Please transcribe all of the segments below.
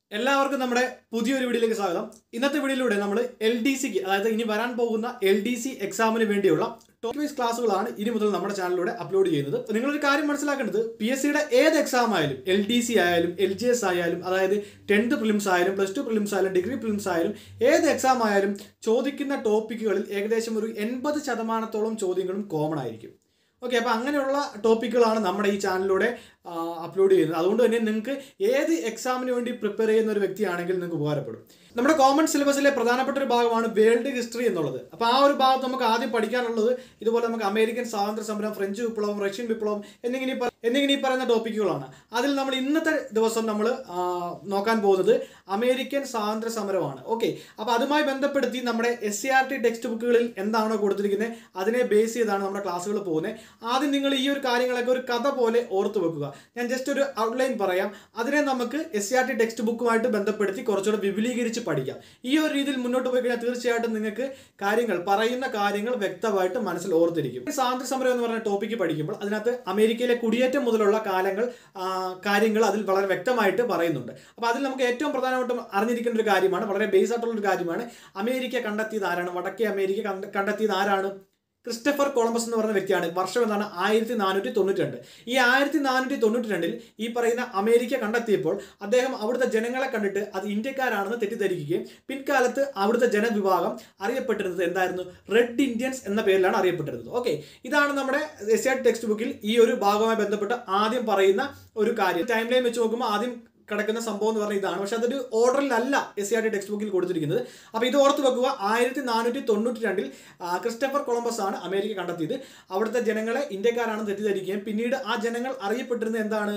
എല്ലാവർക്കും നമ്മുടെ പുതിയൊരു വീഡിയോയിലേക്ക് സ്വാഗതം ഇന്നത്തെ വീഡിയോയിലൂടെ നമ്മൾ എൽ ഡി സിക്ക് അതായത് ഇനി വരാൻ പോകുന്ന എൽ ഡി സി എക്സാമിന് വേണ്ടിയുള്ള ടോപ്പ് വൈസ് ക്ലാസ്സുകളാണ് ഇനി മുതൽ നമ്മുടെ ചാനലിലൂടെ അപ്ലോഡ് ചെയ്യുന്നത് അപ്പോൾ നിങ്ങളൊരു കാര്യം മനസ്സിലാക്കേണ്ടത് പി എസ് സിയുടെ ഏത് എക്സാം ആയാലും എൽ ഡി സി ആയാലും എൽ ജി എസ് ആയാലും അതായത് ടെൻത്ത് പ്രിലിംസ് ആയാലും പ്ലസ് ടു പ്രിലിംസ് ആയാലും ഡിഗ്രി പ്രിലിംസ് ആയാലും ഏത് എക്സാം ആയാലും ചോദിക്കുന്ന ടോപ്പിക്കുകളിൽ ഏകദേശം ഒരു എൺപത് ശതമാനത്തോളം ചോദ്യങ്ങളും കോമൺ ആയിരിക്കും ഓക്കെ അപ്പോൾ അങ്ങനെയുള്ള ടോപ്പിക്കുകളാണ് നമ്മുടെ ഈ ചാനലിലൂടെ അപ്ലോഡ് ചെയ്യുന്നത് അതുകൊണ്ട് തന്നെ നിങ്ങൾക്ക് ഏത് എക്സാമിന് വേണ്ടി പ്രിപ്പയർ ചെയ്യുന്ന ഒരു വ്യക്തിയാണെങ്കിൽ നിങ്ങൾക്ക് ഉപകാരപ്പെടും നമ്മുടെ കോമൺ സിലബസിലെ പ്രധാനപ്പെട്ട ഒരു ഭാഗമാണ് വേൾഡ് ഹിസ്റ്ററി എന്നുള്ളത് അപ്പോൾ ആ ഒരു ഭാഗത്ത് നമുക്ക് ആദ്യം പഠിക്കാനുള്ളത് ഇതുപോലെ നമുക്ക് അമേരിക്കൻ സ്വാതന്ത്ര്യ സമരം ഫ്രഞ്ച് വിപ്ലവം റഷ്യൻ വിപ്ലവം എന്നിങ്ങനെ ഈ പ- എന്നിങ്ങനെ ഈ പറയുന്ന ടോപ്പിക്കുകളാണ് അതിൽ നമ്മൾ ഇന്നത്തെ ദിവസം നമ്മൾ നോക്കാൻ പോകുന്നത് അമേരിക്കൻ സ്വാതന്ത്ര്യ സമരമാണ് ഓക്കെ അപ്പോൾ അതുമായി ബന്ധപ്പെടുത്തി നമ്മുടെ S C R T text ബുക്കുകളിൽ എന്താണോ കൊടുത്തിരിക്കുന്നത് അതിനെ ബേസ് ചെയ്താണ് നമ്മുടെ ക്ലാസ്സുകൾ പോകുന്നത് ആദ്യം നിങ്ങൾ ഈ ഒരു കാര്യങ്ങളൊക്കെ ഒരു കഥ പോലെ ഓർത്ത് വെക്കുക ഞാൻ ജസ്റ്റ് ഒരു ഔട്ട്ലൈൻ പറയാം അതിനെ നമുക്ക് S C R T text ബുക്കുമായിട്ട് ബന്ധപ്പെടുത്തി കുറച്ചുകൂടെ വിപുലീകരിച്ച് പഠിക്കാം ഈ ഒരു രീതിയിൽ മുന്നോട്ട് പോയി കഴിഞ്ഞാൽ തീർച്ചയായിട്ടും നിങ്ങൾക്ക് കാര്യങ്ങൾ പറയുന്ന കാര്യങ്ങൾ വ്യക്തമായിട്ട് മനസ്സിൽ ഓർത്തിരിക്കും ഈ സ്വാതന്ത്ര്യ സമരം എന്ന് പറഞ്ഞ ടോപ്പിക്ക് പഠിക്കുമ്പോൾ അതിനകത്ത് അമേരിക്കയിലെ കുടിയേറ്റം മുതലുള്ള കാലങ്ങൾ ആ, കാര്യങ്ങൾ അതിൽ വളരെ വ്യക്തമായിട്ട് പറയുന്നുണ്ട് അപ്പോൾ അതിൽ നമുക്ക് ഏറ്റവും പ്രധാനമായിട്ടും അറിഞ്ഞിരിക്കേണ്ട ഒരു കാര്യമാണ് വളരെ ബേസ് ആയിട്ടുള്ള ഒരു കാര്യമാണ് അമേരിക്ക കണ്ടെത്തിയത് ആരാണ് വടക്കേ അമേരിക്ക കണ്ട- കണ്ടെത്തിയത് ആരാണ് ക്രിസ്റ്റഫർ കൊളംബസ് എന്ന് പറയുന്ന വ്യക്തിയാണ് വർഷം എന്താണ് ആയിരത്തി നാനൂറ്റി തൊണ്ണൂറ്റി രണ്ട് ഈ ആയിരത്തി നാനൂറ്റി തൊണ്ണൂറ്റി രണ്ടിൽ ഈ പറയുന്ന അമേരിക്ക കണ്ടെത്തിയപ്പോൾ അദ്ദേഹം അവിടുത്തെ ജനങ്ങളെ കണ്ടിട്ട് അത് ഇന്ത്യക്കാരാണെന്ന് തെറ്റിദ്ധരിക്കുകയും പിൻകാലത്ത് അവിടുത്തെ ജനവിഭാഗം അറിയപ്പെട്ടിരുന്നത് എന്തായിരുന്നു റെഡ് ഇന്ത്യൻസ് എന്ന പേരിലാണ് അറിയപ്പെട്ടിരുന്നത് ഓക്കെ ഇതാണ് നമ്മുടെ എസ് ടെക്സ്റ്റ് ബുക്കിൽ ഈ ഒരു ഭാഗവുമായി ബന്ധപ്പെട്ട് ആദ്യം പറയുന്ന ഒരു കാര്യം ടൈം ലൈൻ വെച്ച് നോക്കുമ്പോൾ ആദ്യം കിടക്കുന്ന സംഭവം എന്ന് പറഞ്ഞാൽ ഇതാണ് പക്ഷെ അതൊരു ഓർഡറിലല്ല S C R T text ബുക്കിൽ കൊടുത്തിരിക്കുന്നത് അപ്പോൾ ഇത് ഓർത്ത് വെക്കുക ആയിരത്തി നാനൂറ്റി തൊണ്ണൂറ്റി രണ്ടിൽ ക്രിസ്റ്റഫർ കൊളംബസ് ആണ് അമേരിക്ക കണ്ടെത്തിയത് അവിടുത്തെ ജനങ്ങളെ ഇന്ത്യക്കാരാണെന്ന് തെറ്റിദ്ധരിക്കുകയും പിന്നീട് ആ ജനങ്ങൾ അറിയപ്പെട്ടിരുന്നത് എന്താണ്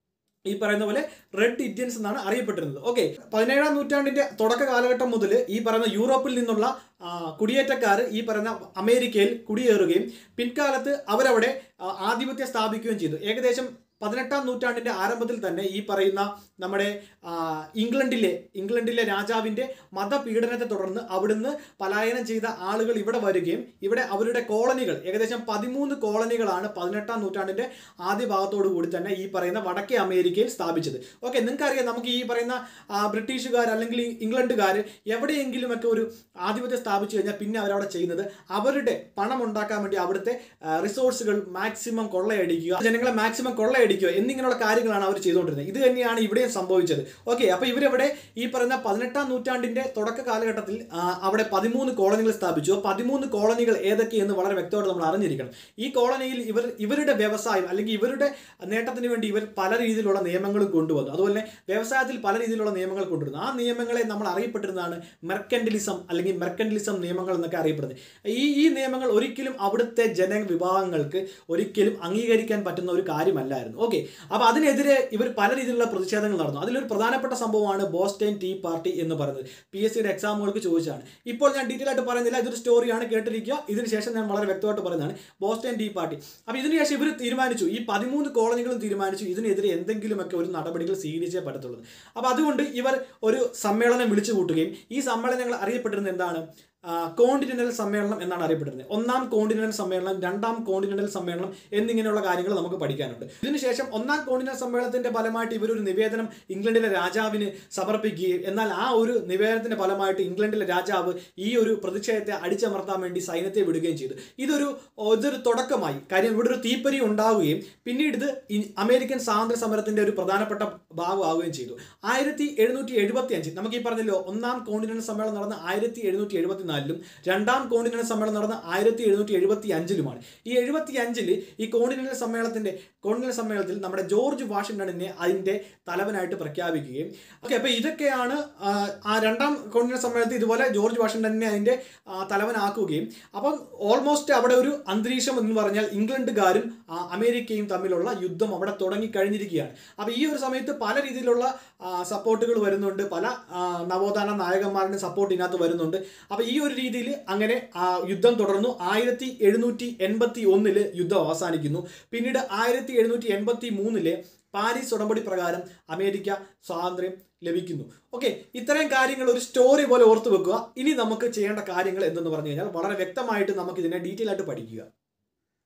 ഈ പറയുന്ന പോലെ റെഡ് ഇന്ത്യൻസ് എന്നാണ് അറിയപ്പെട്ടിരുന്നത് ഓക്കെ പതിനേഴാം നൂറ്റാണ്ടിന്റെ തുടക്ക കാലഘട്ടം മുതൽ ഈ പറയുന്ന യൂറോപ്പിൽ നിന്നുള്ള ആ, കുടിയേറ്റക്കാർ ഈ പറയുന്ന അമേരിക്കയിൽ കുടിയേറുകയും പിൻകാലത്ത് അവരവിടെ ആ, ആധിപത്യം സ്ഥാപിക്കുകയും ചെയ്തു ഏകദേശം പതിനെട്ടാം നൂറ്റാണ്ടിന്റെ ആരംഭത്തിൽ തന്നെ ഈ പറയുന്ന നമ്മുടെ ആ, ഇംഗ്ലണ്ടിലെ ഇംഗ്ലണ്ടിലെ രാജാവിന്റെ മതപീഡനത്തെ തുടർന്ന് അവിടുന്ന് പലായനം ചെയ്ത ആളുകൾ ഇവിടെ വരികയും ഇവിടെ അവരുടെ കോളനികൾ ഏകദേശം പതിമൂന്ന് കോളനികളാണ് പതിനെട്ടാം നൂറ്റാണ്ടിന്റെ ആദ്യ ഭാഗത്തോടു കൂടി തന്നെ ഈ പറയുന്ന വടക്കേ അമേരിക്കയിൽ സ്ഥാപിച്ചത് ഓക്കെ നിങ്ങൾക്കറിയാം നമുക്ക് ഈ പറയുന്ന ആ, ബ്രിട്ടീഷുകാർ അല്ലെങ്കിൽ ഈ ഇംഗ്ലണ്ടുകാർ എവിടെയെങ്കിലുമൊക്കെ ഒരു ആധിപത്യം സ്ഥാപിച്ചു കഴിഞ്ഞാൽ പിന്നെ അവരവിടെ ചെയ്യുന്നത് അവരുടെ പണം ഉണ്ടാക്കാൻ വേണ്ടി അവിടുത്തെ റിസോഴ്സുകൾ മാക്സിമം കൊള്ളയടിക്കുക ജനങ്ങളെ മാക്സിമം കൊള്ളയടിക്കുക എന്നിങ്ങനെയുള്ള കാര്യങ്ങളാണ് അവർ ചെയ്തുകൊണ്ടിരുന്നത് ഇത് തന്നെയാണ് ഇവിടെയും സംഭവിച്ചത് ഓക്കെ അപ്പോൾ ഇവരവിടെ ഈ പറയുന്ന പതിനെട്ടാം നൂറ്റാണ്ടിന്റെ തുടക്ക കാലഘട്ടത്തിൽ ആ, അവിടെ പതിമൂന്ന് കോളനികൾ സ്ഥാപിച്ചു ആ പതിമൂന്ന് കോളനികൾ ഏതൊക്കെയെന്ന് വളരെ വ്യക്തമായിട്ട് നമ്മൾ അറിഞ്ഞിരിക്കണം ഈ കോളനിയിൽ ഇവർ ഇവരുടെ വ്യവസായം അല്ലെങ്കിൽ ഇവരുടെ നേട്ടത്തിന് വേണ്ടി ഇവർ പല രീതിയിലുള്ള നിയമങ്ങളും കൊണ്ടുവന്നു അതുപോലെ തന്നെ വ്യവസായത്തിൽ പല രീതിയിലുള്ള നിയമങ്ങൾ കൊണ്ടുവരുന്നു ആ നിയമങ്ങളെ നമ്മൾ അറിയപ്പെടുന്നതാണ് മെർക്കൻഡലിസം അല്ലെങ്കിൽ മെർക്കൻഡലിസം നിയമങ്ങൾ എന്നൊക്കെ അറിയപ്പെടുന്നത് ഈ ഈ നിയമങ്ങൾ ഒരിക്കലും അവിടുത്തെ ജനവിഭാഗങ്ങൾക്ക് ഒരിക്കലും അംഗീകരിക്കാൻ പറ്റുന്ന ഒരു കാര്യമല്ലായിരുന്നു ഓക്കെ അപ്പോൾ അതിനെതിരെ ഇവർ പല രീതിയിലുള്ള പ്രതിഷേധങ്ങൾ നടന്നു അതിലൊരു പ്രധാനപ്പെട്ട സംഭവമാണ് ബോസ്റ്റൈൻ ടീ പാർട്ടി എന്ന് പറയുന്നത് പി എസ് സിയുടെ എക്സാമുകൾക്ക് ചോദിച്ചാണ് ഇപ്പോൾ ഞാൻ ഡീറ്റെയിൽ ആയിട്ട് പറയുന്നില്ല ഇതൊരു സ്റ്റോറിയാണ് കേട്ടിരിക്കുക ഇതിന് ശേഷം ഞാൻ വളരെ വ്യക്തമായിട്ട് പറയുന്നതാണ് ബോസ്റ്റൈൻ ടീ പാർട്ടി അപ്പോൾ ഇതിന് ശേഷം ഇവർ തീരുമാനിച്ചു ഈ പതിമൂന്ന് കോളനികളും തീരുമാനിച്ചു ഇതിനെതിരെ എന്തെങ്കിലുമൊക്കെ ഒരു നടപടികൾ സ്വീകരിച്ചേ പറ്റത്തുള്ളൂ അപ്പോൾ അതുകൊണ്ട് ഇവർ ഒരു സമ്മേളനം വിളിച്ചു കൂട്ടുകയും ഈ സമ്മേളനങ്ങൾ അറിയപ്പെട്ടിരുന്നത് എന്താണ് കോണ്ടിനെന്റൽ സമ്മേളനം എന്നാണ് അറിയപ്പെടുന്നത് ഒന്നാം കോണ്ടിനെന്റൽ സമ്മേളനം രണ്ടാം കോണ്ടിനെന്റൽ സമ്മേളനം എന്നിങ്ങനെയുള്ള കാര്യങ്ങൾ നമുക്ക് പഠിക്കാനുണ്ട് ഇതിനുശേഷം ഒന്നാം കോണ്ടിനെന്റൽ സമ്മേളനത്തിന്റെ ഫലമായിട്ട് ഇവരൊരു നിവേദനം ഇംഗ്ലണ്ടിലെ രാജാവിന് സമർപ്പിക്കുകയും എന്നാൽ ആ ഒരു നിവേദനത്തിന്റെ ഫലമായിട്ട് ഇംഗ്ലണ്ടിലെ രാജാവ് ഈ ഒരു പ്രതിഷേധത്തെ അടിച്ചമർത്താൻ വേണ്ടി സൈന്യത്തെ വിടുകയും ചെയ്തു ഇതൊരു ഇതൊരു തുടക്കമായി കാര്യം ഇവിടെ ഒരു തീപ്പരി ഉണ്ടാവുകയും പിന്നീട് ഇത് ഈ അമേരിക്കൻ സ്വാതന്ത്ര്യ സമരത്തിന്റെ ഒരു പ്രധാനപ്പെട്ട ഭാഗമാവുകയും ചെയ്തു ആയിരത്തി എഴുന്നൂറ്റി എഴുപത്തി അഞ്ച് നമുക്ക് ഈ പറഞ്ഞല്ലോ ഒന്നാം കോണ്ടിനെന്റൽ സമ്മേളനം നടന്ന ആയിരത്തി എഴുന്നൂറ്റി എഴുപത്തിനാലിലും രണ്ടാം കോണ്ടിനെന്റൽ സമ്മേളനം നടന്ന ആയിരത്തി എഴുന്നൂറ്റി എഴുപത്തി അഞ്ചിലുമാണ് ഈ എഴുപത്തി അഞ്ചില് ഈ കോണ്ടിനെന്റൽ സമ്മേളനത്തിന്റെ കോണ്ടിനെന്റൽ സമ്മേളനത്തിൽ നമ്മുടെ ജോർജ് വാഷിംഗ്ടണിനെ അതിന്റെ തലവനായിട്ട് പ്രഖ്യാപിക്കുകയും ഓക്കെ അപ്പോൾ ഇതൊക്കെയാണ് ആ, ആ രണ്ടാം കോണ്ടിനെന്റൽ സമ്മേളനത്തിൽ ഇതുപോലെ ജോർജ് വാഷിംഗ്ടണിനെ അതിന്റെ ആ, തലവനാക്കുകയും അപ്പം ഓൾമോസ്റ്റ് അവിടെ ഒരു അന്തരീക്ഷം എന്ന് പറഞ്ഞാൽ ഇംഗ്ലണ്ടുകാരും ആ, അമേരിക്കയും തമ്മിലുള്ള യുദ്ധം അവിടെ തുടങ്ങിക്കഴിഞ്ഞിരിക്കുകയാണ് അപ്പോൾ ഈ ഒരു സമയത്ത് പല രീതിയിലുള്ള സപ്പോർട്ടുകൾ വരുന്നുണ്ട് പല ആ, നവോത്ഥാന നായകന്മാരുടെ സപ്പോർട്ട് ഇതിനകത്ത് വരുന്നുണ്ട് അപ്പോൾ ഈ ഒരു രീതിയിൽ അങ്ങനെ ആ, യുദ്ധം തുടർന്നു ആയിരത്തി എഴുന്നൂറ്റി എൺപത്തി ഒന്നില് യുദ്ധം അവസാനിക്കുന്നു പിന്നീട് ആയിരത്തി എഴുന്നൂറ്റി എൺപത്തി മൂന്നിലെ പാരീസ് ഉടമ്പടി പ്രകാരം അമേരിക്ക സ്വാതന്ത്ര്യം ലഭിക്കുന്നു ഓക്കെ ഇത്രയും കാര്യങ്ങൾ ഒരു സ്റ്റോറി പോലെ ഓർത്തു വെക്കുക ഇനി നമുക്ക് ചെയ്യേണ്ട കാര്യങ്ങൾ എന്തെന്ന് പറഞ്ഞു കഴിഞ്ഞാൽ വളരെ വ്യക്തമായിട്ട് നമുക്ക് ഇതിനെ ഡീറ്റെയിൽ ആയിട്ട് പഠിക്കുക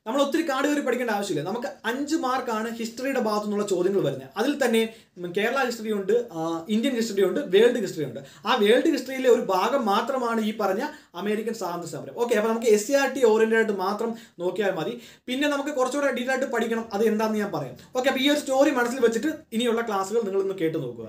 നമ്മൾ ഒത്തിരി കാട് കയറി പഠിക്കേണ്ട ആവശ്യമില്ല നമുക്ക് അഞ്ച് മാർക്കാണ് ഹിസ്റ്ററിയുടെ ഭാഗത്തു നിന്നുള്ള ചോദ്യങ്ങൾ വരുന്നത് അതിൽ തന്നെ ഉം, കേരള ഹിസ്റ്ററി ഉണ്ട് ആ, ഇന്ത്യൻ ഹിസ്റ്ററി ഉണ്ട് വേൾഡ് ഹിസ്റ്ററി ഉണ്ട് ആ വേൾഡ് ഹിസ്റ്ററിയിലെ ഒരു ഭാഗം മാത്രമാണ് ഈ പറഞ്ഞ അമേരിക്കൻ സ്വാതന്ത്ര്യ സമരം ഓക്കെ അപ്പോൾ നമുക്ക് S C R T oriented ആയിട്ട് മാത്രം നോക്കിയാൽ മതി പിന്നെ നമുക്ക് കുറച്ചുകൂടെ ഡീറ്റെയിൽ ആയിട്ട് പഠിക്കണം അത് എന്താണെന്ന് ഞാൻ പറയാം ഓക്കെ അപ്പോൾ ഈ ഒരു സ്റ്റോറി മനസ്സിൽ വെച്ചിട്ട് ഇനിയുള്ള ക്ലാസ്സുകൾ നിങ്ങൾ ഒന്ന് കേട്ട് നോക്കുക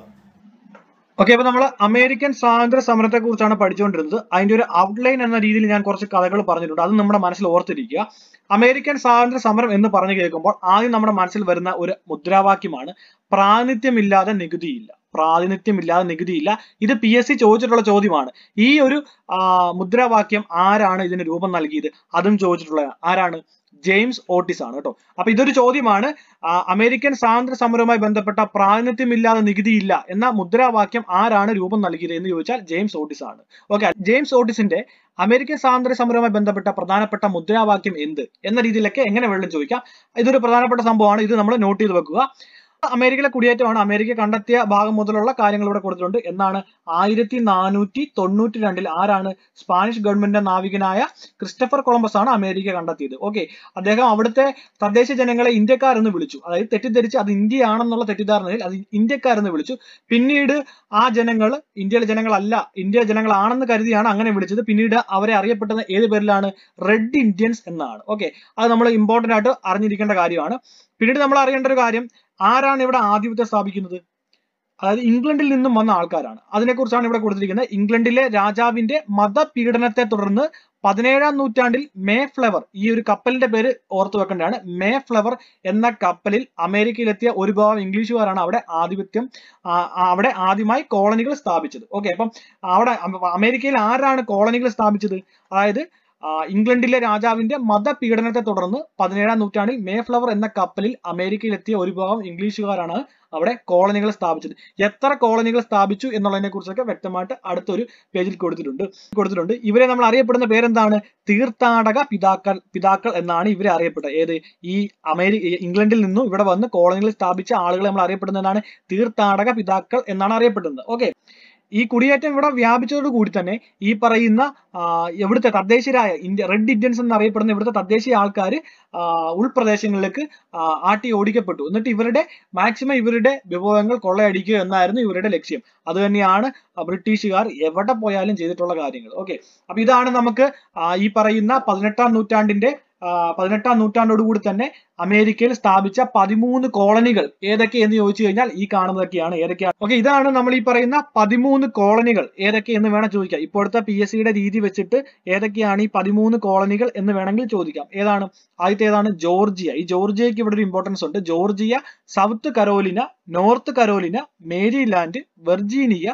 ഓക്കെ അപ്പൊ നമ്മൾ അമേരിക്കൻ സ്വാതന്ത്ര്യ സമരത്തെ കുറിച്ചാണ് പഠിച്ചുകൊണ്ടിരുന്നത് അതിന്റെ ഒരു ഔട്ട്ലൈൻ എന്ന രീതിയിൽ ഞാൻ കുറച്ച് കഥകൾ പറഞ്ഞിട്ടുണ്ട് അത് നമ്മുടെ മനസ്സിൽ ഓർത്തിരിക്കുക അമേരിക്കൻ സ്വാതന്ത്ര്യ സമരം എന്ന് പറഞ്ഞു കേൾക്കുമ്പോൾ ആദ്യം നമ്മുടെ മനസ്സിൽ വരുന്ന ഒരു മുദ്രാവാക്യമാണ് പ്രാതിനിധ്യമില്ലാതെ നികുതിയില്ല പ്രാതിനിധ്യമില്ലാതെ നികുതിയില്ല ഇത് പി എസ് സി ചോദിച്ചിട്ടുള്ള ചോദ്യമാണ് ഈ ഒരു ആ, മുദ്രാവാക്യം ആരാണ് ഇതിന് രൂപം നൽകിയത് അതും ചോദിച്ചിട്ടുള്ള ആരാണ് ജെയിംസ് ഓട്ടിസ് ആണ് കേട്ടോ അപ്പൊ ഇതൊരു ചോദ്യമാണ് ആ, അമേരിക്കൻ സ്വാതന്ത്ര്യ സമരവുമായി ബന്ധപ്പെട്ട പ്രാതിനിധ്യമില്ലാതെ നികുതിയില്ല എന്ന മുദ്രാവാക്യം ആരാണ് രൂപം നൽകിയത് എന്ന് ചോദിച്ചാൽ ജെയിംസ് ഓട്ടിസ് ആണ് ഓക്കെ ജെയിംസ് ഓട്ടിസിന്റെ അമേരിക്കൻ സ്വാതന്ത്ര്യ സമരവുമായി ബന്ധപ്പെട്ട പ്രധാനപ്പെട്ട മുദ്രാവാക്യം എന്ത് എന്ന രീതിയിലൊക്കെ എങ്ങനെ വേണമെങ്കിലും ചോദിക്കാം ഇതൊരു പ്രധാനപ്പെട്ട സംഭവമാണ് ഇത് നമ്മൾ നോട്ട് ചെയ്ത് വെക്കുക അമേരിക്കയിലെ കുടിയേറ്റമാണ് അമേരിക്ക കണ്ടെത്തിയ ഭാഗം മുതലുള്ള കാര്യങ്ങൾ ഇവിടെ കൊടുത്തിട്ടുണ്ട് എന്നാണ് ആയിരത്തി നാനൂറ്റി തൊണ്ണൂറ്റി രണ്ടിൽ ആരാണ് സ്പാനിഷ് ഗവൺമെന്റിന്റെ നാവികനായ ക്രിസ്റ്റഫർ കൊളംബസ് ആണ് അമേരിക്ക കണ്ടെത്തിയത് ഓക്കെ അദ്ദേഹം അവിടുത്തെ തദ്ദേശ ജനങ്ങളെ ഇന്ത്യക്കാർ എന്ന് വിളിച്ചു അതായത് തെറ്റിദ്ധരിച്ച് അത് ഇന്ത്യയാണെന്നുള്ള തെറ്റിദ്ധാരണയിൽ അത് ഇന്ത്യക്കാരെന്ന് വിളിച്ചു പിന്നീട് ആ ജനങ്ങൾ ഇന്ത്യയിലെ ജനങ്ങളല്ല ഇന്ത്യയിലെ ജനങ്ങളാണെന്ന് കരുതിയാണ് അങ്ങനെ വിളിച്ചത് പിന്നീട് അവരെ അറിയപ്പെട്ടത് ഏത് പേരിലാണ് റെഡ് ഇന്ത്യൻസ് എന്നാണ് ഓക്കെ അത് നമ്മൾ ഇമ്പോർട്ടന്റ് ആയിട്ട് അറിഞ്ഞിരിക്കേണ്ട കാര്യമാണ് പിന്നീട് നമ്മൾ അറിയേണ്ട ഒരു കാര്യം ആരാണ് ഇവിടെ ആധിപത്യം സ്ഥാപിക്കുന്നത് അതായത് ഇംഗ്ലണ്ടിൽ നിന്നും വന്ന ആൾക്കാരാണ് അതിനെക്കുറിച്ചാണ് ഇവിടെ കൊടുത്തിരിക്കുന്നത് ഇംഗ്ലണ്ടിലെ രാജാവിന്റെ മതപീഡനത്തെ തുടർന്ന് പതിനേഴാം നൂറ്റാണ്ടിൽ മേ ഫ്ലവർ ഈ ഒരു കപ്പലിന്റെ പേര് ഓർത്തു വെക്കേണ്ടതാണ് മേ ഫ്ലവർ എന്ന കപ്പലിൽ അമേരിക്കയിലെത്തിയ ഒരു ഭാഗം ഇംഗ്ലീഷുകാരാണ് അവിടെ ആധിപത്യം ആ, ആ, അവിടെ ആദ്യമായി കോളനികൾ സ്ഥാപിച്ചത് ഓക്കെ അപ്പം അവിടെ അമ- അമേരിക്കയിൽ ആരാണ് കോളനികൾ സ്ഥാപിച്ചത് അതായത് ആ, ഇംഗ്ലണ്ടിലെ രാജാവിന്റെ മതപീഡനത്തെ തുടർന്ന് പതിനേഴാം നൂറ്റാണ്ടിൽ മേ ഫ്ലവർ എന്ന കപ്പലിൽ അമേരിക്കയിലെത്തിയ ഒരു ഭാഗം ഇംഗ്ലീഷുകാരാണ് അവിടെ കോളനികൾ സ്ഥാപിച്ചത് എത്ര കോളനികൾ സ്ഥാപിച്ചു എന്നുള്ളതിനെ കുറിച്ചൊക്കെ വ്യക്തമായിട്ട് അടുത്തൊരു പേജിൽ കൊടുത്തിട്ടുണ്ട് കൊടുത്തിട്ടുണ്ട് ഇവരെ നമ്മൾ അറിയപ്പെടുന്ന പേരെന്താണ് തീർത്ഥാടക പിതാക്കൾ പിതാക്കൾ എന്നാണ് ഇവരെ അറിയപ്പെട്ടത് ഏത് ഈ അമേരിക്ക ഇംഗ്ലണ്ടിൽ നിന്നും ഇവിടെ വന്ന് കോളനികൾ സ്ഥാപിച്ച ആളുകളെ നമ്മൾ അറിയപ്പെടുന്നതാണ് തീർത്ഥാടക പിതാക്കൾ എന്നാണ് അറിയപ്പെടുന്നത് ഓക്കെ ഈ കുടിയേറ്റം ഇവിടെ വ്യാപിച്ചതോടുകൂടി തന്നെ ഈ പറയുന്ന ആ, ഇവിടുത്തെ തദ്ദേശീയരായ ഇന്ത്യ റെഡ് ഇന്ത്യൻസ് എന്നറിയപ്പെടുന്ന ഇവിടുത്തെ തദ്ദേശീയ ആൾക്കാർ ഉൾപ്രദേശങ്ങളിലേക്ക് ആ, ആട്ടി ഓടിക്കപ്പെട്ടു എന്നിട്ട് ഇവരുടെ മാക്സിമം ഇവരുടെ വിഭവങ്ങൾ കൊള്ളയടിക്കുക എന്നായിരുന്നു ഇവരുടെ ലക്ഷ്യം അത് തന്നെയാണ് ആ, ബ്രിട്ടീഷുകാർ എവിടെ പോയാലും ചെയ്തിട്ടുള്ള കാര്യങ്ങൾ ഓക്കെ അപ്പൊ ഇതാണ് നമുക്ക് ആ, ഈ പറയുന്ന പതിനെട്ടാം നൂറ്റാണ്ടിന്റെ ആ, പതിനെട്ടാം നൂറ്റാണ്ടോടുകൂടി തന്നെ അമേരിക്കയിൽ സ്ഥാപിച്ച പതിമൂന്ന് കോളനികൾ ഏതൊക്കെ എന്ന് ചോദിച്ചു കഴിഞ്ഞാൽ ഈ കാണുന്നതൊക്കെയാണ് ഏതൊക്കെയാണ് ഓക്കെ ഇതാണ് നമ്മൾ ഈ പറയുന്ന പതിമൂന്ന് കോളനികൾ ഏതൊക്കെ എന്ന് വേണം ചോദിക്കാം ഇപ്പോഴത്തെ പി എസ് സിയുടെ രീതി വെച്ചിട്ട് ഏതൊക്കെയാണ് ഈ പതിമൂന്ന് കോളനികൾ എന്ന് വേണമെങ്കിൽ ചോദിക്കാം ഏതാണ് ആദ്യത്തെ ഏതാണ് ജോർജിയ ഈ ജോർജിയക്ക് ഇവിടെ ഒരു ഇമ്പോർട്ടൻസ് ഉണ്ട് Georgia South Carolina North Carolina Maryland Virginia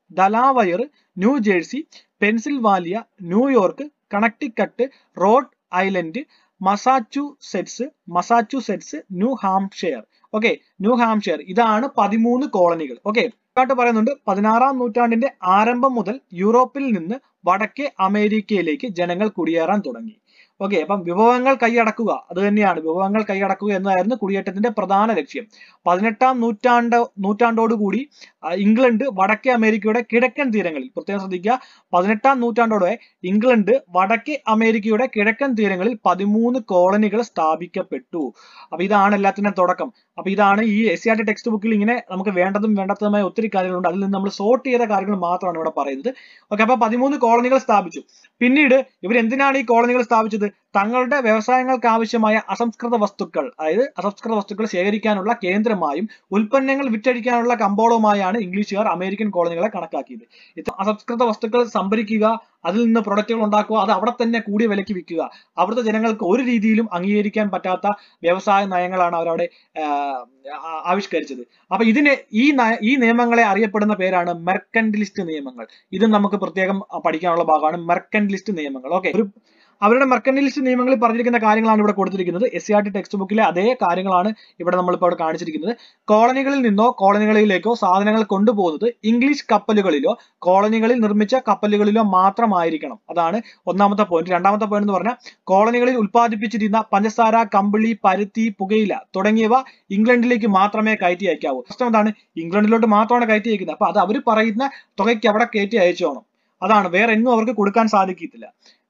Delaware New Jersey Pennsylvania New York Connecticut Rhode Island Massachusetts Massachusetts New Hampshire okay New Hampshire ഇതാണ് പതിമൂന്ന് കോളനികൾ ഓക്കെ ായിട്ട് പറയുന്നുണ്ട് പതിനാറാം നൂറ്റാണ്ടിന്റെ ആരംഭം മുതൽ യൂറോപ്പിൽ നിന്ന് വടക്കേ അമേരിക്കയിലേക്ക് ജനങ്ങൾ കുടിയേറാൻ തുടങ്ങി ഓക്കെ അപ്പം വിഭവങ്ങൾ കൈയടക്കുക അത് തന്നെയാണ് വിഭവങ്ങൾ കൈയടക്കുക എന്നതായിരുന്നു കുടിയേറ്റത്തിന്റെ പ്രധാന ലക്ഷ്യം പതിനെട്ടാം നൂറ്റാണ്ട് നൂറ്റാണ്ടോടുകൂടി ആ, ഇംഗ്ലണ്ട് വടക്കേ അമേരിക്കയുടെ കിഴക്കൻ തീരങ്ങളിൽ പ്രത്യേകം ശ്രദ്ധിക്കുക പതിനെട്ടാം നൂറ്റാണ്ടോടെ ഇംഗ്ലണ്ട് വടക്കേ അമേരിക്കയുടെ കിഴക്കൻ തീരങ്ങളിൽ പതിമൂന്ന് കോളനികൾ സ്ഥാപിക്കപ്പെട്ടു അപ്പൊ ഇതാണ് എല്ലാത്തിനും തുടക്കം അപ്പൊ ഇതാണ് ഈ S C R T text ബുക്കിൽ ഇങ്ങനെ നമുക്ക് വേണ്ടതും വേണ്ടാത്തതുമായ ഒത്തിരി കാര്യങ്ങളുണ്ട് അതിൽ നിന്ന് നമ്മൾ സോർട്ട് ചെയ്ത കാര്യങ്ങൾ മാത്രമാണ് ഇവിടെ പറയുന്നത് ഓക്കെ അപ്പൊ പതിമൂന്ന് കോളനികൾ സ്ഥാപിച്ചു പിന്നീട് ഇവർ എന്തിനാണ് ഈ കോളനികൾ സ്ഥാപിച്ചത് തങ്ങളുടെ വ്യവസായങ്ങൾക്ക് ആവശ്യമായ അസംസ്കൃത വസ്തുക്കൾ അതായത് അസംസ്കൃത വസ്തുക്കൾ ശേഖരിക്കാനുള്ള കേന്ദ്രമായും ഉൽപ്പന്നങ്ങൾ വിറ്റഴിക്കാനുള്ള കമ്പോളവുമായാണ് ഇംഗ്ലീഷുകാർ അമേരിക്കൻ കോളനികളെ കണക്കാക്കിയത് ഇത് അസംസ്കൃത വസ്തുക്കൾ സംഭരിക്കുക അതിൽ നിന്ന് പ്രൊഡക്റ്റുകൾ ഉണ്ടാക്കുക അത് അവിടെ തന്നെ കൂടിയ വിലയ്ക്ക് വിൽക്കുക അവിടുത്തെ ജനങ്ങൾക്ക് ഒരു രീതിയിലും അംഗീകരിക്കാൻ പറ്റാത്ത വ്യവസായ നയങ്ങളാണ് അവരവിടെ ആഹ്, ആ- ആവിഷ്കരിച്ചത് അപ്പൊ ഇതിന് ഈ നയ- ഈ നിയമങ്ങളെ അറിയപ്പെടുന്ന പേരാണ് മെർക്കൻഡിലിസ്റ്റ് നിയമങ്ങൾ ഇത് നമുക്ക് പ്രത്യേകം ആ, പഠിക്കാനുള്ള ഭാഗമാണ് മെർക്കൻഡിലിസ്റ്റ് നിയമങ്ങൾ ഓക്കെ ഒരു അവരുടെ മെർക്കൻഡിലിസ്റ്റ് നിയമങ്ങളിൽ പറഞ്ഞിരിക്കുന്ന കാര്യങ്ങളാണ് ഇവിടെ കൊടുത്തിരിക്കുന്നത് S C R T text ബുക്കിലെ അതേ കാര്യങ്ങളാണ് ഇവിടെ നമ്മളിപ്പോൾ ഇവിടെ കാണിച്ചിരിക്കുന്നത് കോളനികളിൽ നിന്നോ കോളനികളിലേക്കോ സാധനങ്ങൾ കൊണ്ടുപോകുന്നത് ഇംഗ്ലീഷ് കപ്പലുകളിലോ കോളനികളിൽ നിർമ്മിച്ച കപ്പലുകളിലോ മാത്രമായിരിക്കണം അതാണ് ഒന്നാമത്തെ പോയിന്റ് രണ്ടാമത്തെ പോയിന്റ് എന്ന് പറഞ്ഞാൽ കോളനികളിൽ ഉൽപ്പാദിപ്പിച്ചിരുന്ന പഞ്ചസാര കമ്പിളി പരുത്തി പുകയില തുടങ്ങിയവ ഇംഗ്ലണ്ടിലേക്ക് മാത്രമേ കയറ്റി അയക്കാവൂ പ്രശ്നം എന്താണ് ഇംഗ്ലണ്ടിലോട്ട് മാത്രമാണ് കയറ്റി അയക്കുന്നത് അപ്പൊ അത് അവർ പറയുന്ന തുകയ്ക്ക് അവിടെ കയറ്റി അയച്ചോണം അതാണ് വേറെ എങ്ങും അവർക്ക് കൊടുക്കാൻ സാധിക്കത്തില്ല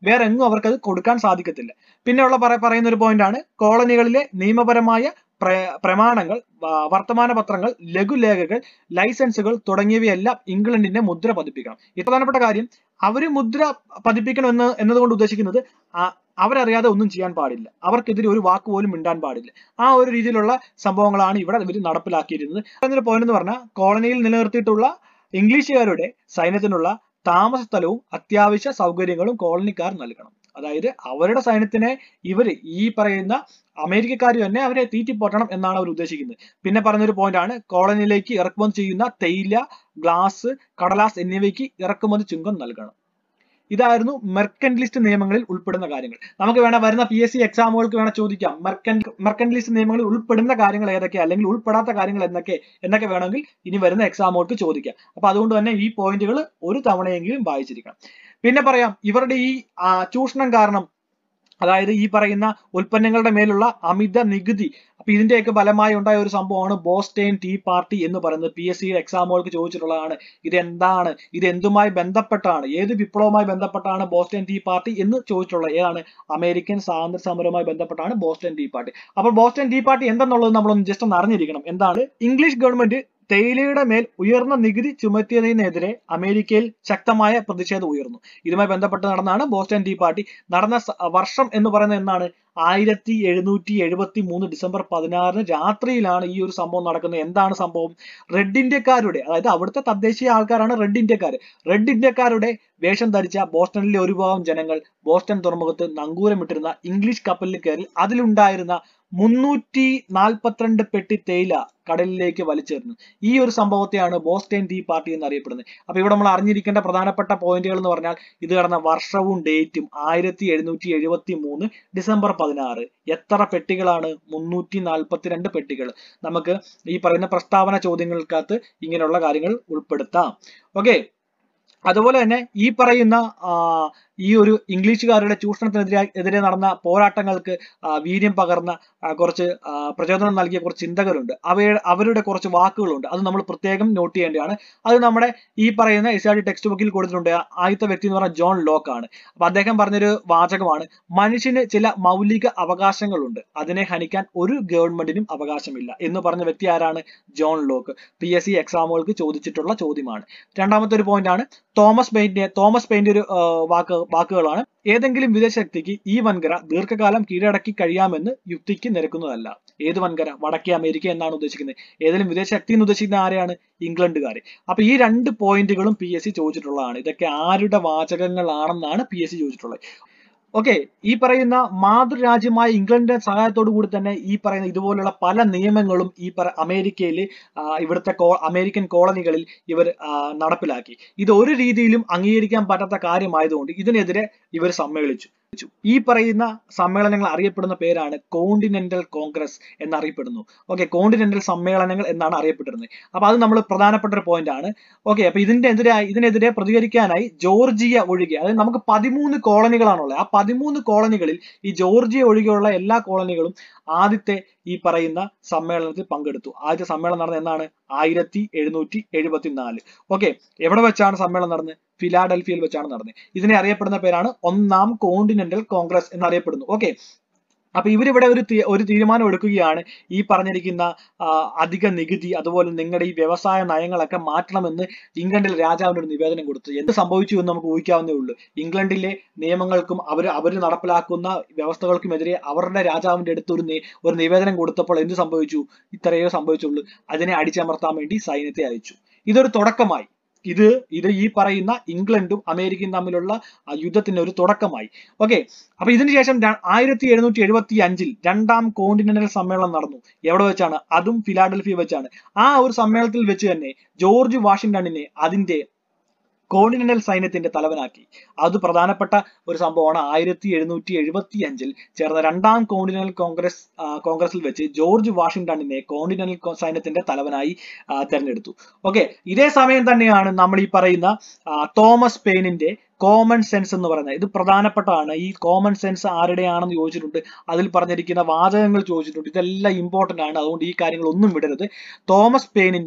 വേറെ എങ്ങും അവർക്ക് അത് കൊടുക്കാൻ സാധിക്കത്തില്ല പിന്നെയുള്ള പറ പറയുന്ന ഒരു പോയിന്റ് ആണ് കോളനികളിലെ നിയമപരമായ പ്ര- പ്രമാണങ്ങൾ വ- വർത്തമാന പത്രങ്ങൾ ലഘുലേഖകൾ ലൈസൻസുകൾ തുടങ്ങിയവയെല്ലാം ഇംഗ്ലണ്ടിന്റെ മുദ്ര പതിപ്പിക്കണം ഈ പ്രധാനപ്പെട്ട കാര്യം അവര് മുദ്ര പതിപ്പിക്കണം എന്ന് എന്നതുകൊണ്ട് ഉദ്ദേശിക്കുന്നത് ആ- അവരറിയാതെ ഒന്നും ചെയ്യാൻ പാടില്ല അവർക്കെതിരെ ഒരു വാക്ക് പോലും മിണ്ടാൻ പാടില്ല ആ ഒരു രീതിയിലുള്ള സംഭവങ്ങളാണ് ഇവിടെ ഇവർ നടപ്പിലാക്കിയിരുന്നത് എന്നൊരു പോയിന്റ് എന്ന് പറഞ്ഞാൽ കോളനിയിൽ നിലനിർത്തിയിട്ടുള്ള ഇംഗ്ലീഷുകാരുടെ സൈന്യത്തിനുള്ള താമസ സ്ഥലവും അത്യാവശ്യ സൗകര്യങ്ങളും കോളനിക്കാർ നൽകണം അതായത് അവരുടെ സൈന്യത്തിനെ ഇവര് ഈ പറയുന്ന അമേരിക്കക്കാർ തന്നെ അവരെ തീറ്റിപ്പോറ്റണം എന്നാണ് അവർ ഉദ്ദേശിക്കുന്നത് പിന്നെ പറഞ്ഞൊരു പോയിന്റ് ആണ് കോളനിയിലേക്ക് ഇറക്കുമതി ചെയ്യുന്ന തേയില ഗ്ലാസ് കടലാസ് എന്നിവയ്ക്ക് ഇറക്കുമതി ചുങ്കം നൽകണം ഇതായിരുന്നു മെർക്കൻലിസ്റ്റ് നിയമങ്ങളിൽ ഉൾപ്പെടുന്ന കാര്യങ്ങൾ നമുക്ക് വേണ വരുന്ന പി എസ് സി എക്സാമുകൾക്ക് വേണ ചോദിക്കാം മെർക്കൻ മെർക്കൻലിസ്റ്റ് നിയമങ്ങളിൽ ഉൾപ്പെടുന്ന കാര്യങ്ങൾ ഏതൊക്കെ അല്ലെങ്കിൽ ഉൾപ്പെടാത്ത കാര്യങ്ങൾ എന്തൊക്കെ എന്നൊക്കെ വേണമെങ്കിൽ ഇനി വരുന്ന എക്സാമുകൾക്ക് ചോദിക്കാം അപ്പൊ അതുകൊണ്ട് തന്നെ ഈ പോയിന്റുകൾ ഒരു തവണയെങ്കിലും വായിച്ചിരിക്കണം പിന്നെ പറയാം ഇവരുടെ ഈ ആ, ചൂഷണം കാരണം അതായത് ഈ പറയുന്ന ഉൽപ്പന്നങ്ങളുടെ മേലുള്ള അമിത നികുതി അപ്പൊ ഇതിന്റെയൊക്കെ ഫലമായി ഉണ്ടായ ഒരു സംഭവമാണ് ബോസ്റ്റൈൻ ടീ പാർട്ടി എന്ന് പറയുന്നത് പി എസ് സി എക്സാമുകൾക്ക് ചോദിച്ചിട്ടുള്ളതാണ് ഇത് എന്താണ് ഇത് എന്തുമായി ബന്ധപ്പെട്ടാണ് ഏത് വിപ്ലവവുമായി ബന്ധപ്പെട്ടാണ് ബോസ്റ്റൈൻ ടീ പാർട്ടി എന്ന് ചോദിച്ചിട്ടുള്ളത് ഏതാണ് അമേരിക്കൻ സ്വാതന്ത്ര്യ സമരവുമായി ബന്ധപ്പെട്ടാണ് ബോസ്റ്റൈൻ ടീ പാർട്ടി അപ്പോൾ ബോസ്റ്റൈൻ ടീ പാർട്ടി എന്തെന്നുള്ളത് നമ്മളൊന്ന് ജസ്റ്റ് ഒന്ന് അറിഞ്ഞിരിക്കണം എന്താണ് ഇംഗ്ലീഷ് ഗവൺമെന്റ് തേയിലയുടെ മേൽ ഉയർന്ന നികുതി ചുമത്തിയതിനെതിരെ അമേരിക്കയിൽ ശക്തമായ പ്രതിഷേധം ഉയർന്നു ഇതുമായി ബന്ധപ്പെട്ട് നടന്നാണ് ബോസ്റ്റൺ ടീ പാർട്ടി നടന്ന സ- വർഷം എന്ന് പറയുന്നത് എന്നാണ് ആയിരത്തി എഴുന്നൂറ്റി എഴുപത്തി മൂന്ന് ഡിസംബർ പതിനാറിന് രാത്രിയിലാണ് ഈ ഒരു സംഭവം നടക്കുന്നത് എന്താണ് സംഭവം റെഡ് ഇന്ത്യക്കാരുടെ അതായത് അവിടുത്തെ തദ്ദേശീയ ആൾക്കാരാണ് റെഡ് ഇന്ത്യക്കാർ റെഡ് ഇന്ത്യക്കാരുടെ വേഷം ധരിച്ച ബോസ്റ്റണിലെ ഒരു വിഭാഗം ജനങ്ങൾ ബോസ്റ്റൺ തുറമുഖത്ത് നങ്കൂരമിട്ടിരുന്ന ഇംഗ്ലീഷ് കപ്പലിൽ കയറി അതിലുണ്ടായിരുന്ന മുന്നൂറ്റി നാൽപ്പത്തിരണ്ട് പെട്ടി തേയില കടലിലേക്ക് വലിച്ചെറിഞ്ഞു ഈ ഒരു സംഭവത്തെയാണ് ബോസ്റ്റൈൻ ടീ പാർട്ടി എന്ന് അറിയപ്പെടുന്നത് അപ്പൊ ഇവിടെ നമ്മൾ അറിഞ്ഞിരിക്കേണ്ട പ്രധാനപ്പെട്ട പോയിന്റുകൾ എന്ന് പറഞ്ഞാൽ ഇത് കടന്ന വർഷവും ഡേറ്റും ആയിരത്തി എഴുന്നൂറ്റി എഴുപത്തി മൂന്ന് ഡിസംബർ പതിനാറ് എത്ര പെട്ടികളാണ് മുന്നൂറ്റി നാൽപ്പത്തിരണ്ട് പെട്ടികൾ നമുക്ക് ഈ പറയുന്ന പ്രസ്താവന ചോദ്യങ്ങൾക്കകത്ത് ഇങ്ങനെയുള്ള കാര്യങ്ങൾ ഉൾപ്പെടുത്താം ഓക്കെ അതുപോലെ തന്നെ ഈ പറയുന്ന ആ, ഈ ഒരു ഇംഗ്ലീഷുകാരുടെ ചൂഷണത്തിനെതിരെ എതിരെ നടന്ന പോരാട്ടങ്ങൾക്ക് ആ, വീര്യം പകർന്ന ആ, കുറച്ച് ആ, പ്രചോദനം നൽകിയ കുറച്ച് ചിന്തകരുണ്ട് അവയുടെ അവരുടെ കുറച്ച് വാക്കുകളുണ്ട് അത് നമ്മൾ പ്രത്യേകം നോട്ട് ചെയ്യേണ്ടതാണ് അത് നമ്മുടെ ഈ പറയുന്ന എസ് ആർ ഡി ടെക്സ്റ്റ് ബുക്കിൽ കൊടുത്തിട്ടുണ്ട് ആദ്യത്തെ വ്യക്തി എന്ന് പറഞ്ഞാൽ ജോൺ ലോക്ക് ആണ് അപ്പൊ അദ്ദേഹം പറഞ്ഞൊരു വാചകമാണ് മനുഷ്യന് ചില മൗലിക അവകാശങ്ങളുണ്ട് അതിനെ ഹനിക്കാൻ ഒരു ഗവൺമെന്റിനും അവകാശമില്ല എന്ന് പറഞ്ഞ വ്യക്തി ആരാണ് John Locke P S C എക്സാമുകൾക്ക് ചോദിച്ചിട്ടുള്ള ചോദ്യമാണ് രണ്ടാമത്തെ ഒരു പോയിന്റ് ആണ് തോമസ് പെയിന്റ് തോമസ് പെയിന്റ് ഒരു ആ, വാക്ക് വാക്കുകളാണ് ഏതെങ്കിലും വിദേശ ശക്തിക്ക് ഈ വൻകര ദീർഘകാലം കീഴടക്കി കഴിയാമെന്ന് യുക്തിക്ക് നിരക്കുന്നതല്ല ഏത് വൻകര വടക്കേ അമേരിക്ക എന്നാണ് ഉദ്ദേശിക്കുന്നത് ഏതെങ്കിലും വിദേശ ശക്തി എന്ന് ഉദ്ദേശിക്കുന്ന ആരെയാണ് ഇംഗ്ലണ്ടുകാർ അപ്പൊ ഈ രണ്ട് പോയിന്റുകളും പി എസ് സി ചോദിച്ചിട്ടുള്ളതാണ് ഇതൊക്കെ ആരുടെ വാചകങ്ങളാണെന്നാണ് പി എസ് സി ചോദിച്ചിട്ടുള്ളത് ഓക്കെ ഈ പറയുന്ന മാതൃരാജ്യമായ ഇംഗ്ലണ്ടിന്റെ സഹായത്തോടു കൂടി തന്നെ ഈ പറയുന്ന ഇതുപോലുള്ള പല നിയമങ്ങളും ഈ പറ അമേരിക്കയിൽ ഇവിടുത്തെ കോ അമേരിക്കൻ കോളനികളിൽ ഇവർ നടപ്പിലാക്കി ഇത് ഒരു രീതിയിലും അംഗീകരിക്കാൻ പറ്റാത്ത കാര്യമായതുകൊണ്ട് ഇതിനെതിരെ ഇവർ സമ്മേളിച്ചു ഈ പറയുന്ന സമ്മേളനങ്ങൾ അറിയപ്പെടുന്ന പേരാണ് കോണ്ടിനെന്റൽ കോൺഗ്രസ് എന്നറിയപ്പെടുന്നു ഓക്കെ കോണ്ടിനെന്റൽ സമ്മേളനങ്ങൾ എന്നാണ് അറിയപ്പെട്ടിരുന്നത് അപ്പൊ അത് നമ്മൾ പ്രധാനപ്പെട്ട ഒരു പോയിന്റ് ആണ് ഓക്കെ അപ്പൊ ഇതിന്റെ എതിരെ ഇതിനെതിരെ പ്രതികരിക്കാനായി ജോർജിയ ഒഴികെ അതായത് നമുക്ക് പതിമൂന്ന് കോളനികളാണുള്ളത് ആ പതിമൂന്ന് കോളനികളിൽ ഈ ജോർജിയ ഒഴികെയുള്ള എല്ലാ കോളനികളും ആദ്യത്തെ ഈ പറയുന്ന സമ്മേളനത്തിൽ പങ്കെടുത്തു ആദ്യത്തെ സമ്മേളനം നടന്നത് എന്നാണ് ആയിരത്തി എഴുന്നൂറ്റി എഴുപത്തി നാല് ഓക്കെ എവിടെ വെച്ചാണ് സമ്മേളനം നടന്നത് ഫിലാഡൽഫിയയിൽ വെച്ചാണ് നടന്നത് ഇതിനെ അറിയപ്പെടുന്ന പേരാണ് ഒന്നാം കോണ്ടിനെന്റൽ കോൺഗ്രസ് എന്നറിയപ്പെടുന്നു ഓക്കെ അപ്പൊ ഇവരിവിടെ ഒരു തീ- ഒരു തീരുമാനം എടുക്കുകയാണ് ഈ പറഞ്ഞിരിക്കുന്ന ആ, അധിക നികുതി അതുപോലെ നിങ്ങളുടെ ഈ വ്യവസായ നയങ്ങളൊക്കെ മാറ്റണമെന്ന് ഇംഗ്ലണ്ടിൽ രാജാവിന് ഒരു നിവേദനം കൊടുത്തു എന്ത് സംഭവിച്ചു എന്ന് നമുക്ക് ഊഹിക്കാവുന്നേ ഉള്ളൂ ഇംഗ്ലണ്ടിലെ നിയമങ്ങൾക്കും അവർ അവർ നടപ്പിലാക്കുന്ന വ്യവസ്ഥകൾക്കുമെതിരെ അവരുടെ രാജാവിന്റെ അടുത്ത് ഒരു നി- ഒരു നിവേദനം കൊടുത്തപ്പോൾ എന്ത് സംഭവിച്ചു ഇത്രയോ സംഭവിച്ചുള്ളൂ അതിനെ അടിച്ചമർത്താൻ വേണ്ടി സൈന്യത്തെ അയച്ചു ഇതൊരു തുടക്കമായി ഇത് ഇത് ഈ പറയുന്ന ഇംഗ്ലണ്ടും അമേരിക്കയും തമ്മിലുള്ള ആ യുദ്ധത്തിന് ഒരു തുടക്കമായി ഓക്കെ അപ്പൊ ഇതിനുശേഷം ആയിരത്തി എഴുന്നൂറ്റി എഴുപത്തി അഞ്ചിൽ രണ്ടാം കോണ്ടിനെന്റൽ സമ്മേളനം നടന്നു എവിടെ വെച്ചാണ് അതും ഫിലാഡൽഫിയ വെച്ചാണ് ആ ഒരു സമ്മേളനത്തിൽ വെച്ച് തന്നെ ജോർജ് വാഷിംഗ്ടണിനെ അതിന്റെ കോണ്ടിനെന്റൽ സൈന്യത്തിന്റെ തലവനാക്കി അത് പ്രധാനപ്പെട്ട ഒരു സംഭവമാണ് ആയിരത്തി എഴുന്നൂറ്റി എഴുപത്തി അഞ്ചിൽ ചേർന്ന രണ്ടാം കോണ്ടിനെന്റൽ കോൺഗ്രസ് ആ, കോൺഗ്രസിൽ വെച്ച് ജോർജ് വാഷിംഗ്ടണിനെ കോണ്ടിനെന്റൽ കോ- സൈന്യത്തിന്റെ തലവനായി ആ, തെരഞ്ഞെടുത്തു ഓക്കെ ഇതേ സമയം തന്നെയാണ് നമ്മൾ ഈ പറയുന്ന ആ, തോമസ് പെയിനിന്റെ കോമൺ സെൻസ് എന്ന് പറയുന്നത് ഇത് പ്രധാനപ്പെട്ടതാണ് ഈ കോമൺ സെൻസ് ആരുടെയാണെന്ന് ചോദിച്ചിട്ടുണ്ട് അതിൽ പറഞ്ഞിരിക്കുന്ന വാചകങ്ങൾ ചോദിച്ചിട്ടുണ്ട് ഇതെല്ലാം ഇമ്പോർട്ടന്റ് ആണ് അതുകൊണ്ട് ഈ കാര്യങ്ങൾ ഒന്നും വിടരുത് തോമസ് പെയിനിന്റെ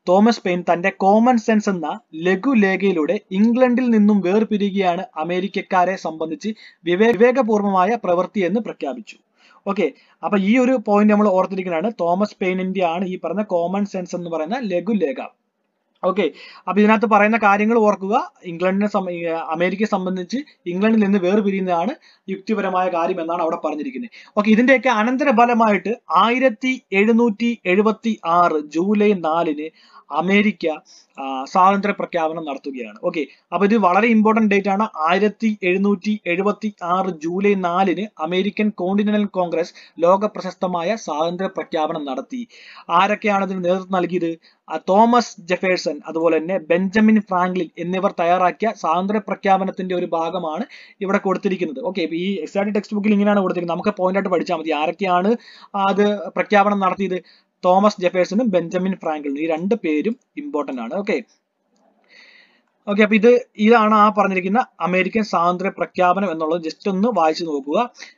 തോമസ് പെയിൻ തന്റെ കോമൺ സെൻസ് എന്ന ലഘുലേഖയിലൂടെ ഇംഗ്ലണ്ടിൽ നിന്നും വേർപിരിയുകയാണ് അമേരിക്കക്കാരെ സംബന്ധിച്ച് വിവേ വിവേകപൂർവമായ പ്രവൃത്തി എന്ന് പ്രഖ്യാപിച്ചു ഓക്കെ അപ്പൊ ഈ ഒരു പോയിന്റ് നമ്മൾ ഓർത്തിരിക്കുന്നതാണ് തോമസ് പെയിനിന്റെ ആണ് ഈ പറഞ്ഞ കോമൺ സെൻസ് എന്ന് പറയുന്ന ലഘുലേഖ ഓക്കെ അപ്പൊ ഇതിനകത്ത് പറയുന്ന കാര്യങ്ങൾ ഓർക്കുക ഇംഗ്ലണ്ടിനെ സംബ- ഈ, അമേരിക്കയെ സംബന്ധിച്ച് ഇംഗ്ലണ്ടിൽ നിന്ന് വേർപിരിയുന്നതാണ് യുക്തിപരമായ കാര്യം എന്നാണ് അവിടെ പറഞ്ഞിരിക്കുന്നത് ഓക്കെ ഇതിന്റെയൊക്കെ അനന്തരഫലമായിട്ട് ആയിരത്തി എഴുന്നൂറ്റി എഴുപത്തി ആറ് ജൂലൈ നാലിന് അമേരിക്ക ആ, സ്വാതന്ത്ര്യ പ്രഖ്യാപനം നടത്തുകയാണ് ഓക്കെ അപ്പൊ ഇത് വളരെ ഇമ്പോർട്ടന്റ് ഡേറ്റ് ആണ് ആയിരത്തി എഴുന്നൂറ്റി എഴുപത്തി ആറ് ജൂലൈ നാലിന് അമേരിക്കൻ കോണ്ടിനെന്റൽ കോൺഗ്രസ് ലോക പ്രശസ്തമായ സ്വാതന്ത്ര്യ പ്രഖ്യാപനം നടത്തി ആരൊക്കെയാണ് ഇതിന് നേതൃത്വം നൽകിയത് ആ, തോമസ് ജെഫേഴ്സൺ അതുപോലെ തന്നെ ബെഞ്ചമിൻ ഫ്രാങ്ക്ലിൻ എന്നിവർ തയ്യാറാക്കിയ സ്വാതന്ത്ര്യ പ്രഖ്യാപനത്തിന്റെ ഒരു ഭാഗമാണ് ഇവിടെ കൊടുത്തിരിക്കുന്നത് ഓക്കെ ഈ എക്സാക്ട് ടെക്സ്റ്റ് ബുക്കിൽ ഇങ്ങനെയാണ് കൊടുത്തിരിക്കുന്നത് നമുക്ക് പോയിന്റ് ആയിട്ട് പഠിച്ചാൽ മതി ആരൊക്കെയാണ് അത് പ്രഖ്യാപനം നടത്തിയത് തോമസ് ജെഫേഴ്സണും ബെഞ്ചമിൻ ഫ്രാങ്ക്ലിനും ഈ രണ്ട് പേരും ഇമ്പോർട്ടന്റ് ആണ് ഓക്കെ ഓക്കെ അപ്പൊ ഇത് ഇതാണ് ആ പറഞ്ഞിരിക്കുന്ന അമേരിക്കൻ സ്വാതന്ത്ര്യ പ്രഖ്യാപനം എന്നുള്ളത് ജസ്റ്റ് ഒന്ന് വായിച്ചു നോക്കുക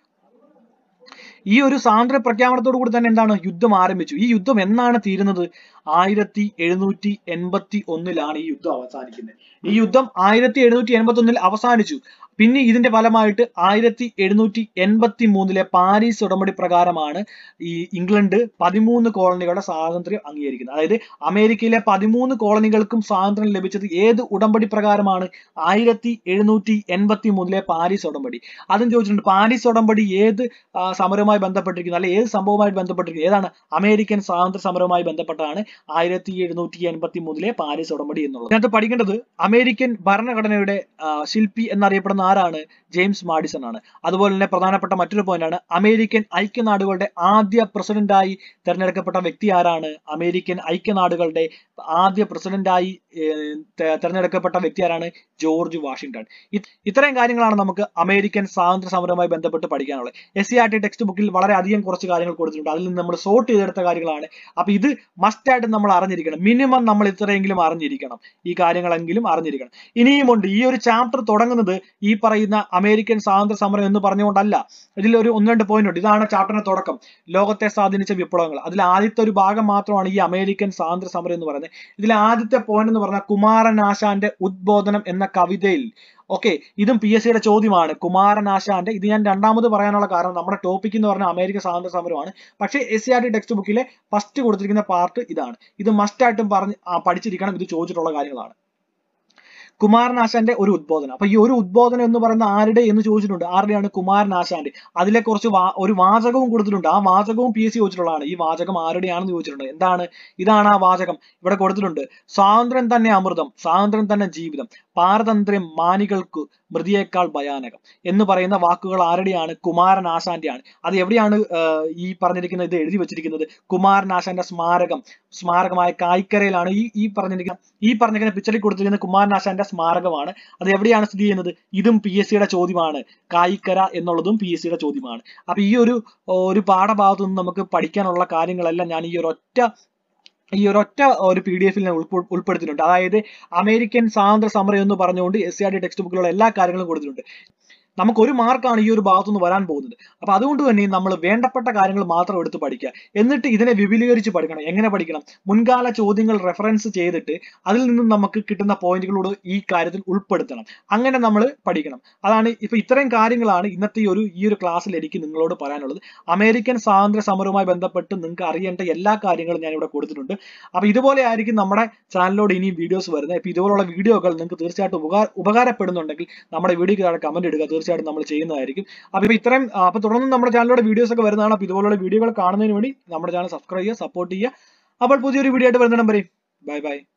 ഈ ഒരു സ്വാതന്ത്ര്യ പ്രഖ്യാപനത്തോടു കൂടി തന്നെ എന്താണ് യുദ്ധം ആരംഭിച്ചു ഈ യുദ്ധം എന്നാണ് തീരുന്നത് ആയിരത്തി എഴുന്നൂറ്റി എൺപത്തി ഒന്നിലാണ് ഈ യുദ്ധം അവസാനിക്കുന്നത് ഈ യുദ്ധം ആയിരത്തി എഴുന്നൂറ്റി എൺപത്തി ഒന്നിൽ അവസാനിച്ചു പിന്നെ ഇതിന്റെ ഫലമായിട്ട് ആയിരത്തി എഴുന്നൂറ്റി എൺപത്തി മൂന്നിലെ പാരീസ് ഉടമ്പടി പ്രകാരമാണ് ഈ ഇംഗ്ലണ്ട് പതിമൂന്ന് കോളനികളുടെ സ്വാതന്ത്ര്യം അംഗീകരിക്കുന്നത് അതായത് അമേരിക്കയിലെ പതിമൂന്ന് കോളനികൾക്കും സ്വാതന്ത്ര്യം ലഭിച്ചത് ഏത് ഉടമ്പടി പ്രകാരമാണ് ആയിരത്തി എഴുന്നൂറ്റി എൺപത്തി മൂന്നിലെ പാരീസ് ഉടമ്പടി അതും ചോദിച്ചിട്ടുണ്ട് പാരീസ് ഉടമ്പടി ഏത് ആ, സമരവുമായി ബന്ധപ്പെട്ടിരിക്കുന്നു അല്ലെ ഏത് സംഭവവുമായി ബന്ധപ്പെട്ടിരിക്കുന്നു ഏതാണ് അമേരിക്കൻ സ്വാതന്ത്ര്യ സമരവുമായി ബന്ധപ്പെട്ടാണ് ആയിരത്തി എഴുന്നൂറ്റി എൺപത്തി മൂന്നിലെ പാരീസ് ഉടമ്പടി എന്നുള്ളത് ഇതിനകത്ത് പഠിക്കേണ്ടത് അമേരിക്കൻ ഭരണഘടനയുടെ ആ, ശില്പി എന്നറിയപ്പെടുന്ന ആരാണ് ജെയിംസ് മാഡിസൺ ആണ് അതുപോലെ തന്നെ പ്രധാനപ്പെട്ട മറ്റൊരു പോയിന്റ് ആണ് അമേരിക്കൻ ഐക്യനാടുകളുടെ ആദ്യ പ്രസിഡന്റായി തെരഞ്ഞെടുക്കപ്പെട്ട വ്യക്തി ആരാണ് അമേരിക്കൻ ഐക്യനാടുകളുടെ ആദ്യ പ്രസിഡന്റായി ഏർ, തെ- തെരഞ്ഞെടുക്കപ്പെട്ട വ്യക്തി ആരാണ് ജോർജ് വാഷിംഗ്ടൺ ഇത് ഇത്രയും കാര്യങ്ങളാണ് നമുക്ക് അമേരിക്കൻ സ്വാതന്ത്ര്യ സമരവുമായി ബന്ധപ്പെട്ട് പഠിക്കാനുള്ളത് S C R T text ബുക്കിൽ വളരെ അധികം കുറച്ച് കാര്യങ്ങൾ കൊടുത്തിട്ടുണ്ട് അതിൽ നിന്ന് നമ്മൾ സോർട്ട് ചെയ്തെടുത്ത കാര്യങ്ങളാണ് അപ്പൊ ഇത് മസ്റ്റ് ആയിട്ട് നമ്മൾ അറിഞ്ഞിരിക്കണം മിനിമം നമ്മൾ ഇത്രയെങ്കിലും അറിഞ്ഞിരിക്കണം ഈ കാര്യങ്ങളെങ്കിലും അറിഞ്ഞിരിക്കണം ഇനിയുമുണ്ട് ഈ ഒരു ചാപ്റ്റർ തുടങ്ങുന്നത് ഈ പറയുന്ന അമേരിക്കൻ സ്വാതന്ത്ര്യ സമരം എന്ന് പറഞ്ഞുകൊണ്ടല്ല ഇതിൽ ഒരു ഒന്ന് രണ്ട് പോയിന്റ് ഉണ്ട് ഇതാണ് ചാപ്റ്ററിന്റെ തുടക്കം ലോകത്തെ സ്വാധീനിച്ച വിപ്ലവങ്ങൾ അതിൽ ആദ്യത്തെ ഒരു ഭാഗം മാത്രമാണ് ഈ അമേരിക്കൻ സ്വാതന്ത്ര്യ സമരം എന്ന് പറയുന്നത് ഇതിൽ ആദ്യത്തെ പോയിന്റ് എന്ന് പറഞ്ഞാൽ കുമാരനാശാന്റെ ഉദ്ബോധനം എന്ന കവിതയിൽ ഓക്കെ ഇതും പി എസ് സിയുടെ ചോദ്യമാണ് കുമാരനാശാന്റെ ഇത് ഞാൻ രണ്ടാമത് പറയാനുള്ള കാരണം നമ്മുടെ ടോപ്പിക് എന്ന് പറഞ്ഞാൽ അമേരിക്കൻ സ്വാതന്ത്ര്യ സമരമാണ് പക്ഷേ S C R T text ബുക്കിലെ ഫസ്റ്റ് കൊടുത്തിരിക്കുന്ന പാർട്ട് ഇതാണ് ഇത് മസ്റ്റ് ആയിട്ടും പറഞ്ഞ് ആ, പഠിച്ചിരിക്കണം ഇത് ചോദിച്ചിട്ടുള്ള കാര്യങ്ങളാണ് കുമാരനാശാന്റെ ഒരു ഉദ്ബോധനം അപ്പൊ ഈ ഒരു ഉദ്ബോധനം എന്ന് പറയുന്ന ആരുടെ എന്ന് ചോദിച്ചിട്ടുണ്ട് ആരുടെയാണ് കുമാരനാശാന്റെ അതിലെ കുറച്ച് വാ- ഒരു വാചകവും കൊടുത്തിട്ടുണ്ട് ആ വാചകവും പി എസ് സി ചോദിച്ചിട്ടുള്ളതാണ് ഈ വാചകം ആരുടെയാണെന്ന് ചോദിച്ചിട്ടുണ്ട് എന്താണ് ഇതാണ് ആ വാചകം ഇവിടെ കൊടുത്തിട്ടുണ്ട് സ്വാതന്ത്ര്യം തന്നെ അമൃതം സ്വാതന്ത്ര്യം തന്നെ ജീവിതം പാരതന്ത്ര്യം മാനികൾക്ക് മൃതിയേക്കാൾ ഭയാനകം എന്ന് പറയുന്ന വാക്കുകൾ ആരുടെയാണ് കുമാരനാശാന്റെയാണ് അത് എവിടെയാണ് ആഹ്, ഈ പറഞ്ഞിരിക്കുന്ന ഇത് എഴുതി വെച്ചിരിക്കുന്നത് കുമാരനാശാന്റെ സ്മാരകം സ്മാരകമായ കായ്ക്കരയിലാണ് ഈ ഈ പറഞ്ഞിരിക്കുന്ന ഈ പറഞ്ഞിരിക്കുന്ന പിക്ചറിൽ കൊടുത്തിരിക്കുന്ന കുമാരനാശാന്റെ സ്മാരകമാണ് അത് എവിടെയാണ് സ്ഥിതി ചെയ്യുന്നത് ഇതും പി എസ് സിയുടെ ചോദ്യമാണ് കായിക്കര എന്നുള്ളതും പി എസ് സിയുടെ ചോദ്യമാണ് അപ്പൊ ഈ ഒരു ഒരു പാഠഭാഗത്തു നിന്ന് നമുക്ക് പഠിക്കാനുള്ള കാര്യങ്ങളെല്ലാം ഞാൻ ഈ ഒരു ഒറ്റ ഈ ഒരൊറ്റ ഒരു പി ഡി എഫിൽ ഞാൻ ഉൾപ്പെ- ഉൾപ്പെടുത്തിയിട്ടുണ്ട് അതായത് അമേരിക്കൻ സ്വാതന്ത്ര്യ സമരം എന്ന് പറഞ്ഞുകൊണ്ട് S C R D text ബുക്കിലുള്ള എല്ലാ കാര്യങ്ങളും കൊടുത്തിട്ടുണ്ട് നമുക്ക് ഒരു മാർക്കാണ് ഈ ഒരു ഭാഗത്തുനിന്ന് വരാൻ പോകുന്നത് അപ്പൊ അതുകൊണ്ട് തന്നെ നമ്മൾ വേണ്ടപ്പെട്ട കാര്യങ്ങൾ മാത്രം എടുത്ത് പഠിക്കുക എന്നിട്ട് ഇതിനെ വിപുലീകരിച്ച് പഠിക്കണം എങ്ങനെ പഠിക്കണം മുൻകാല ചോദ്യങ്ങൾ റെഫറൻസ് ചെയ്തിട്ട് അതിൽ നിന്നും നമുക്ക് കിട്ടുന്ന പോയിന്റുകളോട് ഈ കാര്യത്തിൽ ഉൾപ്പെടുത്തണം അങ്ങനെ നമ്മൾ പഠിക്കണം അതാണ് ഇപ്പൊ ഇത്രയും കാര്യങ്ങളാണ് ഇന്നത്തെ ഈ ഒരു ഈ ഒരു ക്ലാസ്സിൽ എനിക്ക് നിങ്ങളോട് പറയാനുള്ളത് അമേരിക്കൻ സ്വാതന്ത്ര്യ സമരവുമായി ബന്ധപ്പെട്ട് നിങ്ങൾക്ക് അറിയേണ്ട എല്ലാ കാര്യങ്ങളും ഞാൻ ഇവിടെ കൊടുത്തിട്ടുണ്ട് അപ്പൊ ഇതുപോലെ ആയിരിക്കും നമ്മുടെ ചാനലിലോട് ഇനി വീഡിയോസ് വരുന്നത് ഇപ്പൊ ഇതുപോലുള്ള വീഡിയോകൾ നിങ്ങൾക്ക് തീർച്ചയായിട്ടും ഉപകാര ഉപകാരപ്പെടുന്നുണ്ടെങ്കിൽ നമ്മുടെ വീഡിയോക്ക് താഴെ കമന്റ് ഇടുക തീർച്ചയായിട്ടും നമ്മൾ ചെയ്യുന്നതായിരിക്കും അപ്പൊ ഇപ്പൊ ഇത്രയും ആ, അപ്പൊ തുടർന്ന് നമ്മുടെ ചാനലിലൂടെ വീഡിയോസ് ഒക്കെ വരുന്നതാണ് അപ്പൊ ഇതുപോലുള്ള വീഡിയോകൾ കാണുന്നതിന് വേണ്ടി നമ്മുടെ ചാനൽ സബ്സ്ക്രൈബ് ചെയ്യുക സപ്പോർട്ട് ചെയ്യുക അപ്പോൾ പുതിയൊരു വീഡിയോ ആയിട്ട് വരുന്നിടം വരെ ബൈ ബൈ